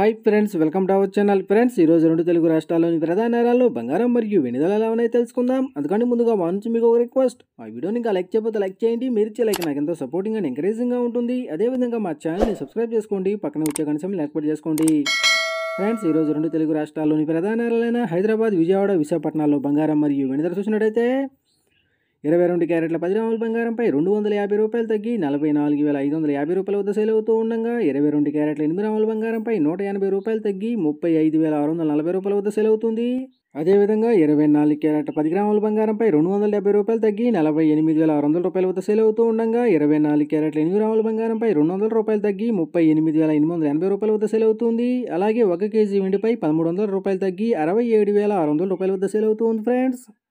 hi friends welcome to our channel friends ఈ రోజు రెండు తెలుగు రాష్ట్రాల్లోని ప్రధాన నగరాల్లో బంగారం మరియు వెనుదల ఎలా ఉన్నాయో తెలుసుకుందాం అందుకని ముందుగా మా నుంచి మీకు ఒక రిక్వెస్ట్ ఆ వీడియోని ఇంకా లైక్ చేయకపోతే లైక్ చేయండి మీరు ఇచ్చే లైక్ నాకు ఎంతో సపోర్టింగ్ అండ్ ఎంకరేజింగ్గా ఉంటుంది అదేవిధంగా మా ఛానల్ని సబ్స్క్రైబ్ చేసుకోండి పక్కన వచ్చే కనీసం ఏర్పాటు చేసుకోండి ఫ్రెండ్స్ ఈ రోజు రెండు తెలుగు రాష్ట్రాల్లోని ప్రధాన నగరాలైన హైదరాబాద్ విజయవాడ విశాఖపట్నాల్లో బంగారం మరియు వెనుదల చూసినట్టయితే ఇరవై రెండు క్యారెట్ల పది గ్రాముల బంగారంపై రెండు వందల యాభై రూపాయలు తగ్గి నలభై నాలుగు వేల ఐదు వందల యాభై రూపాయల వద్ద సేల్ అవుతూ ఉండగా ఇరవై రెండు క్యారెట్ల ఎనిమిది గ్రాముల బంగారంపై నూట ఎనభై రూపాయలు తగ్గి ముప్పై ఐదు వేల ఆరు వందల నలభై రూపాయల వద్ద సేల్ అవుతుంది అదేవిధంగా ఇరవై నాలుగు క్యారెట్ల పది గ్రాముల బంగారంపై రెండు వందల డెబ్బై రూపాయలు తగ్గి నలభై ఎనిమిది వేల ఆరు వందల రూపాయల వద్ద సేల్ అవుతూ ఉండగా ఇరవై నాలుగు క్యారెట్ల ఎనిమిది గ్రాముల బంగారంపై రెండు వందల రూపాయలు తగ్గి ముప్పై ఎనిమిది వేల ఎనిమిది వందల ఎనభై రూపాయల వద్ద సేల్ అవుతుంది అలాగే ఒక కేజీ వెండిపై పదమూడు వందల రూపాయలు తగ్గి అరవై ఏడు వేల ఆరు వందల రూపాయల వద్ద సేల్ అవుతుంది ఫ్రెండ్స్